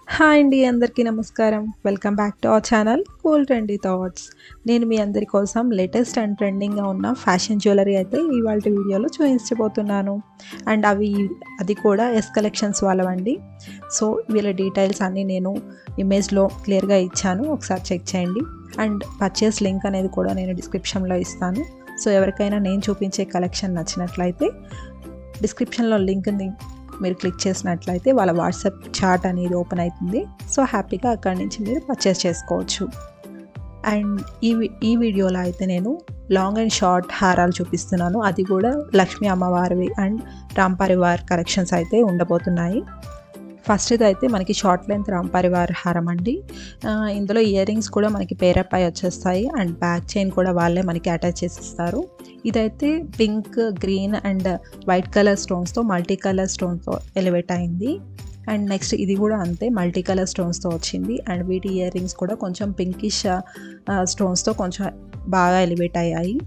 hi అండి అందరికీ నమస్కారం welcome back to our channel cool trendy thoughts నేను మీ అందరి కోసం లేటెస్ట్ అండ్ ట్రెండింగ్గా ఉన్న ఫ్యాషన్ జ్యువెలరీ అయితే ఇవాళ వీడియోలో చూపించబోతున్నాను అండ్ అవి అది కూడా ఎస్ కలెక్షన్స్ వాళ్ళవండి సో వీళ్ళ డీటెయిల్స్ అన్నీ నేను ఇమేజ్లో క్లియర్గా ఇచ్చాను ఒకసారి చెక్ చేయండి అండ్ పర్చేస్ లింక్ అనేది కూడా నేను డిస్క్రిప్షన్లో ఇస్తాను సో ఎవరికైనా నేను చూపించే కలెక్షన్ నచ్చినట్లయితే డిస్క్రిప్షన్లో లింక్ని మీరు క్లిక్ చేసినట్లయితే వాళ్ళ వాట్సాప్ చాట్ అనేది ఓపెన్ అవుతుంది సో హ్యాపీగా అక్కడి నుంచి మీరు పర్చేస్ చేసుకోవచ్చు అండ్ ఈ ఈ వీడియోలో అయితే నేను లాంగ్ అండ్ షార్ట్ హారాలు చూపిస్తున్నాను అది కూడా లక్ష్మీ అమ్మవారివి అండ్ రాంపరివార్ కలెక్షన్స్ అయితే ఉండబోతున్నాయి ఫస్ట్ ఇది అయితే మనకి షార్ట్ లెంత్ రాంపరివార్ హారం అండి ఇందులో ఇయర్ రింగ్స్ కూడా మనకి పేరప్ అయి వచ్చేస్తాయి అండ్ బ్యాక్ చైన్ కూడా వాళ్ళే మనకి అటాచ్ చేసి ఇస్తారు ఇదైతే pink green and white colour స్టోన్స్తో మల్టీ కలర్ స్టోన్స్తో ఎలివేట్ అయింది అండ్ నెక్స్ట్ ఇది కూడా అంతే మల్టీ కలర్ స్టోన్స్తో వచ్చింది అండ్ వీటి ఇయర్ రింగ్స్ కూడా కొంచెం పింకిష్ స్టోన్స్తో కొంచెం బాగా ఎలివేట్ అయ్యాయి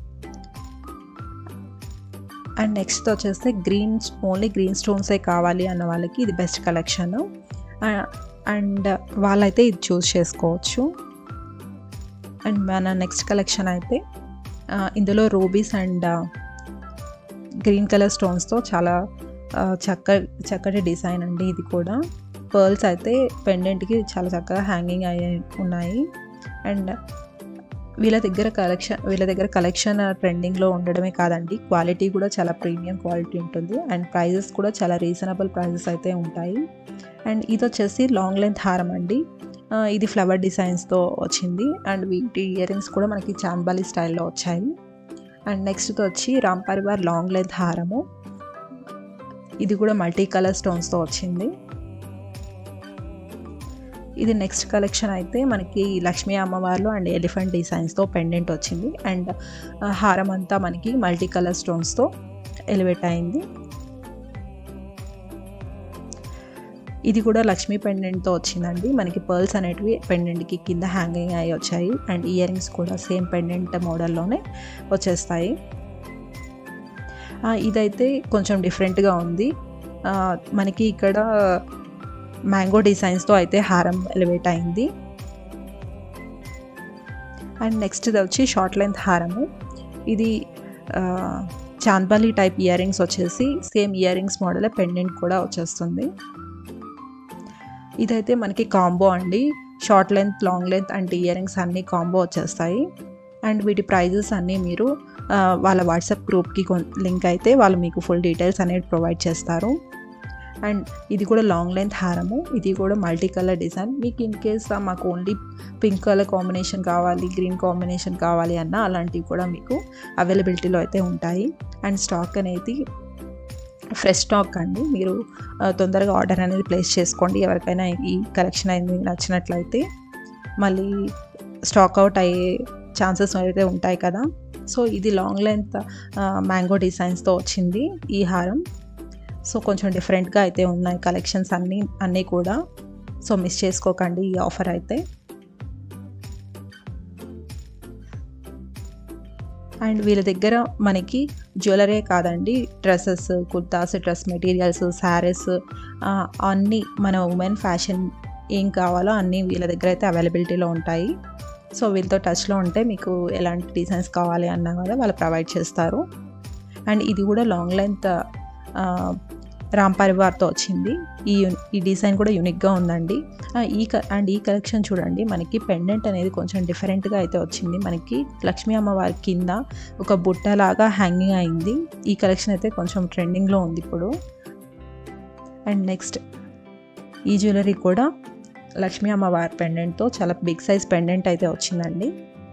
అండ్ నెక్స్ట్ వచ్చేస్తే గ్రీన్ ఓన్లీ గ్రీన్ స్టోన్సే కావాలి అన్న వాళ్ళకి ఇది బెస్ట్ కలెక్షన్ అండ్ వాళ్ళైతే ఇది చూస్ చేసుకోవచ్చు అండ్ మన నెక్స్ట్ కలెక్షన్ అయితే ఇందులో రూబీస్ అండ్ గ్రీన్ కలర్ స్టోన్స్తో చాలా చక్క చక్కటి డిజైన్ అండి ఇది కూడా పర్ల్స్ అయితే పెండెంట్కి చాలా చక్కగా హ్యాంగింగ్ అయ్యి ఉన్నాయి అండ్ వీళ్ళ దగ్గర కలెక్షన్ వీళ్ళ దగ్గర కలెక్షన్ ట్రెండింగ్లో ఉండడమే కాదండి క్వాలిటీ కూడా చాలా ప్రీమియం క్వాలిటీ ఉంటుంది అండ్ ప్రైజెస్ కూడా చాలా రీజనబుల్ ప్రైజెస్ అయితే ఉంటాయి అండ్ ఇది వచ్చేసి లాంగ్ లెంత్ హారం అండి ఇది ఫ్లవర్ డిజైన్స్తో వచ్చింది అండ్ వీటి ఇయర్ రింగ్స్ కూడా మనకి చాంబాలి స్టైల్లో వచ్చాయి అండ్ నెక్స్ట్ వచ్చి రామ్ పరివార్ లాంగ్ లెంత్ హారము ఇది కూడా మల్టీ కలర్ స్టోన్స్తో వచ్చింది ఇది నెక్స్ట్ కలెక్షన్ అయితే మనకి లక్ష్మీ అమ్మవార్లు అండ్ ఎలిఫెంట్ డిజైన్స్తో పెండెంట్ వచ్చింది అండ్ హారం అంతా మనకి మల్టీ కలర్ స్టోన్స్తో ఎలివేట్ అయింది ఇది కూడా లక్ష్మీ పెండెంట్తో వచ్చిందండి మనకి పర్ల్స్ అనేటివి పెండెంట్కి కింద హ్యాంగింగ్ అయ్యి వచ్చాయి అండ్ ఇయర్ రింగ్స్ కూడా సేమ్ పెండెంట్ మోడల్లోనే వచ్చేస్తాయి ఇదైతే కొంచెం డిఫరెంట్గా ఉంది మనకి ఇక్కడ మ్యాంగో డిజైన్స్తో అయితే హారం ఎలివేట్ అయింది అండ్ నెక్స్ట్ ఇది వచ్చి షార్ట్ లెంత్ హారము ఇది చాంద్బాలి టైప్ ఇయర్ రింగ్స్ వచ్చేసి same earrings model pendant కూడా వచ్చేస్తుంది ఇదైతే మనకి కాంబో అండి short length long length and earrings అన్నీ కాంబో వచ్చేస్తాయి అండ్ వీటి ప్రైజెస్ అన్నీ మీరు వాళ్ళ వాట్సాప్ గ్రూప్కి లింక్ అయితే వాళ్ళు మీకు ఫుల్ డీటెయిల్స్ అనేది ప్రొవైడ్ చేస్తారు అండ్ ఇది కూడా లాంగ్ లెంత్ హారము ఇది కూడా మల్టీ కలర్ డిజైన్ మీకు ఇన్ కేస్ మాకు ఓన్లీ పింక్ కలర్ కాంబినేషన్ కావాలి గ్రీన్ కాంబినేషన్ కావాలి అన్న అలాంటివి కూడా మీకు అవైలబిలిటీలో అయితే ఉంటాయి అండ్ స్టాక్ అనేది ఫ్రెష్ స్టాక్ అండి మీరు తొందరగా ఆర్డర్ అనేది ప్లేస్ చేసుకోండి ఎవరికైనా ఈ కలెక్షన్ అనేది నచ్చినట్లయితే మళ్ళీ స్టాక్ అవుట్ అయ్యే ఛాన్సెస్ అయితే ఉంటాయి కదా సో ఇది లాంగ్ లెంత్ మ్యాంగో డిజైన్స్తో వచ్చింది ఈ హారం సో కొంచెం డిఫరెంట్గా అయితే ఉన్నాయి కలెక్షన్స్ అన్నీ అన్నీ కూడా సో మిస్ చేసుకోకండి ఈ ఆఫర్ అయితే అండ్ వీళ్ళ దగ్గర మనకి జ్యువెలరీ కాదండి dresses kurtas dress materials saris అన్నీ మన ఉమెన్ ఫ్యాషన్ ఏం కావాలో అన్నీ వీళ్ళ దగ్గర అయితే అవైలబిలిటీలో ఉంటాయి సో వీళ్ళతో టచ్లో ఉంటే మీకు ఎలాంటి డిజైన్స్ కావాలి అన్నా కూడా వాళ్ళు ప్రొవైడ్ చేస్తారు అండ్ ఇది కూడా లాంగ్ లెంత్ రామ్ పరివార్తో వచ్చింది ఈ ఈ డిజైన్ కూడా యూనిక్గా ఉందండి ఈ అండ్ ఈ కలెక్షన్ చూడండి మనకి పెండెంట్ అనేది కొంచెం డిఫరెంట్గా అయితే వచ్చింది మనకి లక్ష్మీ అమ్మవారి కింద ఒక బుట్టలాగా హ్యాంగింగ్ అయింది ఈ కలెక్షన్ అయితే కొంచెం ట్రెండింగ్లో ఉంది ఇప్పుడు అండ్ నెక్స్ట్ ఈ జ్యువెలరీ కూడా లక్ష్మీ అమ్మవారి పెండెంట్తో చాలా బిగ్ సైజ్ పెండెంట్ అయితే వచ్చిందండి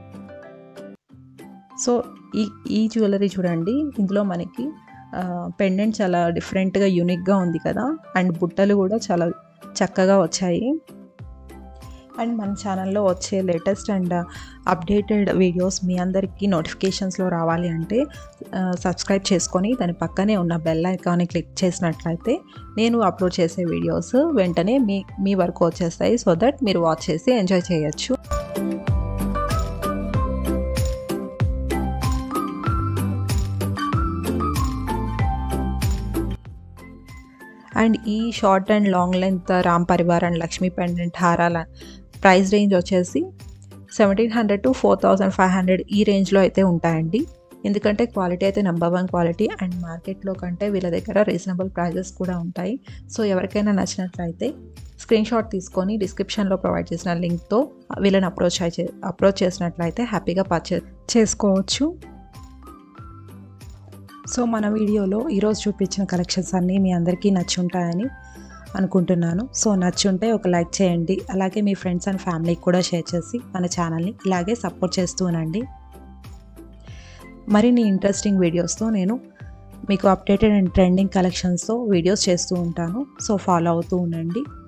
సో ఈ ఈ జ్యువెలరీ చూడండి ఇందులో మనకి పెండెంట్ చాలా డిఫరెంట్గా యూనిక్గా ఉంది కదా అండ్ బుట్టలు కూడా చాలా చక్కగా వచ్చాయి అండ్ మన ఛానల్లో వచ్చే లేటెస్ట్ అండ్ అప్డేటెడ్ వీడియోస్ మీ అందరికీ నోటిఫికేషన్స్లో రావాలి అంటే సబ్స్క్రైబ్ చేసుకొని దాని పక్కనే ఉన్న బెల్ ఐకాన్ని క్లిక్ చేసినట్లయితే నేను అప్లోడ్ చేసే వీడియోస్ వెంటనే మీ మీ వరకు వచ్చేస్తాయి సో దట్ మీరు వాచ్ చేసి ఎంజాయ్ చేయొచ్చు అండ్ ఈ short and long length Ram Parivar and Lakshmi pendant హారాల ప్రైస్ రేంజ్ వచ్చేసి seventeen hundred to four thousand five hundred ఈ రేంజ్లో అయితే ఉంటాయండి ఎందుకంటే క్వాలిటీ అయితే నెంబర్ వన్ క్వాలిటీ అండ్ మార్కెట్లో కంటే వీళ్ళ దగ్గర రీజనబుల్ ప్రైజెస్ కూడా ఉంటాయి సో ఎవరికైనా నచ్చినట్లయితే స్క్రీన్ షాట్ తీసుకొని డిస్క్రిప్షన్లో ప్రొవైడ్ చేసిన లింక్తో వీళ్ళని అప్రోచ్ అయి అప్రోచ్ చేసినట్లయితే హ్యాపీగా పర్చేస్ చేసుకోవచ్చు సో మన వీడియోలో ఈరోజు చూపించిన కలెక్షన్స్ అన్నీ మీ అందరికీ నచ్చి ఉంటాయని అనుకుంటున్నాను సో నచ్చుంటే ఒక లైక్ చేయండి అలాగే మీ ఫ్రెండ్స్ అండ్ ఫ్యామిలీకి కూడా షేర్ చేసి మన ఛానల్ని ఇలాగే సపోర్ట్ చేస్తూ ఉండండి మరిన్ని ఇంట్రెస్టింగ్ వీడియోస్తో నేను మీకు అప్డేటెడ్ అండ్ ట్రెండింగ్ కలెక్షన్స్తో వీడియోస్ చేస్తూ ఉంటాను సో ఫాలో అవుతూ ఉండండి